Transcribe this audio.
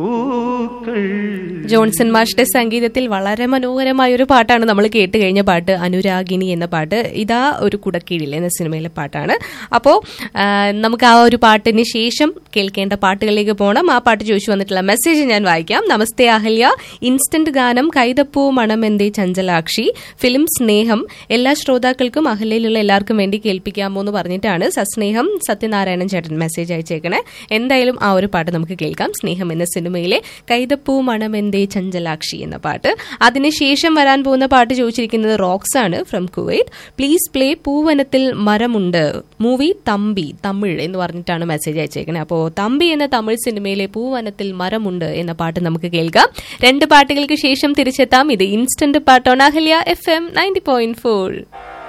Johnson മാഷിന്റെ സംഗീതത്തിൽ വളരെ മനോഹരമായ ഒരു പാട്ടാണ് നമ്മൾ കേട്ട് കഴിഞ്ഞ പാട്ട് അനുരാഗിനി എന്ന പാട്ട് ഇതാ ഒരു കുടക്കീഴിൽ എന്ന സിനിമയിലെ പാട്ടാണ് അപ്പോൾ നമുക്ക് ആ ഒരു പാട്ടിന് ശേഷം കേൾക്കേണ്ട പാട്ടുകളിലേക്ക് പോകണം ആ പാട്ട് ചോദിച്ചു വന്നിട്ടുള്ള മെസ്സേജ് ഞാൻ വായിക്കാം നമസ്തേ അഹല്യ ഇൻസ്റ്റന്റ് ഗാനം കൈതപ്പൂ മണമെന്തേ ചഞ്ചലാക്ഷി ഫിലിം സ്നേഹം എല്ലാ ശ്രോതാക്കൾക്കും അഹല്യയിലുള്ള എല്ലാവർക്കും വേണ്ടി കേൾപ്പിക്കാമോ എന്ന് പറഞ്ഞിട്ടാണ് സസ്നേഹം സത്യനാരായണൻ ചേട്ടൻ മെസ്സേജ് അയച്ചേക്കണേ എന്തായാലും ആ ഒരു പാട്ട് നമുക്ക് കേൾക്കാം സ്നേഹം എന്ന സിനിമയിലെ കൈതപ്പൂ മണമെന്തേ ചഞ്ചലാക്ഷി എന്ന പാട്ട് അതിനുശേഷം വരാൻ പോകുന്ന പാട്ട് ചോദിച്ചിരിക്കുന്നത് റോക്സ് ആണ് ഫ്രം കുവൈറ്റ് പ്ലീസ് പ്ലേ പൂവനത്തിൽ മരമുണ്ട് മൂവി തമ്പി തമിഴ് എന്ന് പറഞ്ഞിട്ടാണ് മെസ്സേജ് അയച്ചേക്കുന്നത് അപ്പോൾ തമ്പി എന്ന തമിഴ് സിനിമയിലെ പൂവനത്തിൽ മരമുണ്ട് എന്ന പാട്ട് നമുക്ക് കേൾക്കാം രണ്ട് പാട്ടുകൾക്ക് ശേഷം തിരിച്ചെത്താം ഇത് ഇൻസ്റ്റന്റ് പാട്ട് on Ahalya F M ninety point four